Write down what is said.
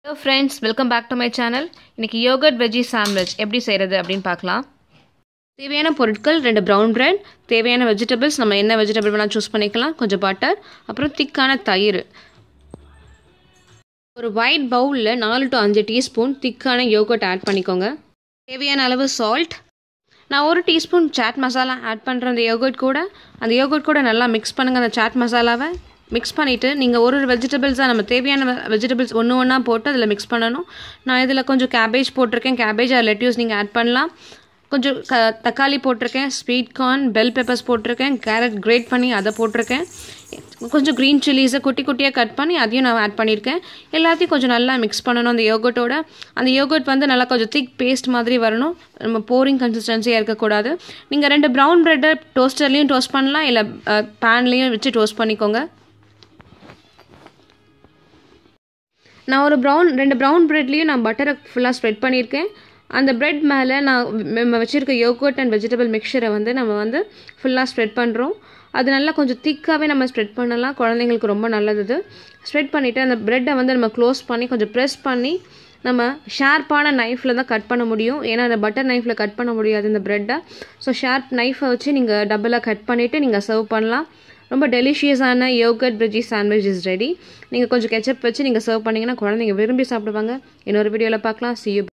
hello friends welcome back to my channel இன்றைக்கி yogurt veggie sandwich எப்படி செய்கிறது அப்படின்னு பார்க்கலாம் தேவையான பொருட்கள் ரெண்டு ப்ரௌன் பிரெட் தேவையான வெஜிடபிள்ஸ் நம்ம என்ன வெஜிடபிள் வேணால் சூஸ் பண்ணிக்கலாம் கொஞ்சம் பட்டர் அப்புறம் திக்கான தயிர் ஒரு ஒயிட் பவுலில் நாலு டு அஞ்சு டீஸ்பூன் திக்கான யோகர்ட் ஆட் பண்ணிக்கோங்க தேவையான அளவு சால்ட் நான் ஒரு டீஸ்பூன் சாட் மசாலா ஆட் பண்ணுற அந்த யோகர்ட் கூட அந்த யோகர்ட் கூட நல்லா மிக்ஸ் பண்ணுங்கள் அந்த சாட் மசாலாவை மிக்ஸ் பண்ணிவிட்டு நீங்கள் ஒரு ஒரு வெஜிடபிள்ஸாக நம்ம தேவையான வெஜிடபிள்ஸ் ஒன்று ஒன்றா போட்டு அதில் மிக்ஸ் பண்ணணும் நான் இதில் கொஞ்சம் கேபேஜ் போட்டிருக்கேன் கேபேஜ் ஆர் லெட்யூஸ் நீங்கள் ஆட் பண்ணலாம் கொஞ்சம் க தக்காளி போட்டிருக்கேன் ஸ்வீட் கார்ன் பெல் பெப்பர்ஸ் போட்டிருக்கேன் கேரட் கிரேட் பண்ணி அதை போட்டிருக்கேன் கொஞ்சம் க்ரீன் சில்லிஸை குட்டி குட்டியாக கட் பண்ணி அதையும் நான் ஆட் பண்ணியிருக்கேன் எல்லாத்தையும் கொஞ்சம் நல்லா மிக்ஸ் பண்ணணும் அந்த யோகர்ட்டோட அந்த யோகர்ட் வந்து நல்லா கொஞ்சம் திக் பேஸ்ட் மாதிரி வரணும் நம்ம போரிங் கன்சிஸ்டன்சியாக இருக்கக்கூடாது நீங்கள் ரெண்டு ப்ரௌன் ப்ரெட்டை டோஸ்டர்லேயும் டோஸ்ட் பண்ணலாம் இல்லை பேன்லேயும் வச்சு டோஸ்ட் பண்ணிக்கோங்க நான் ஒரு ப்ரௌன் ரெண்டு ப்ரௌன் ப்ரெட்லேயும் நான் பட்டரை ஃபுல்லாக ஸ்ப்ரெட் பண்ணியிருக்கேன் அந்த ப்ரெட் மேலே நான் நம்ம வச்சுருக்க யோகர்ட் அண்ட் வெஜிடபிள் மிக்சரை வந்து நம்ம வந்து ஃபுல்லாக ஸ்ப்ரெட் பண்ணுறோம் அது நல்லா கொஞ்சம் திக்காகவே நம்ம ஸ்ப்ரெட் பண்ணலாம் குழந்தைங்களுக்கு ரொம்ப நல்லது ஸ்ப்ரெட் பண்ணிவிட்டு அந்த ப்ரெட்டை வந்து நம்ம க்ளோஸ் பண்ணி கொஞ்சம் ப்ரெஸ் பண்ணி நம்ம ஷார்ப்பான நைஃப்பில் தான் கட் பண்ண முடியும் ஏன்னா அந்த பட்டர் நைஃப்பில் கட் பண்ண முடியாது இந்த ப்ரெட்டை ஸோ ஷார்ப் நைஃபை வச்சு நீங்கள் டபுளாக கட் பண்ணிவிட்டு நீங்கள் சர்வ் பண்ணலாம் ரொம்ப டெலிஷியஸான யோகர்ட் பிரிட்ஜி சாண்ட்விச் இஸ் ரெடி நீங்கள் கொஞ்சம் கெச்சப் வச்சு நீங்கள் சர்வ் பண்ணிங்கன்னா குழந்தைங்க விரும்பி சாப்பிடுவாங்க இன்னொரு வீடியோவில் பார்க்கலாம் சி யூ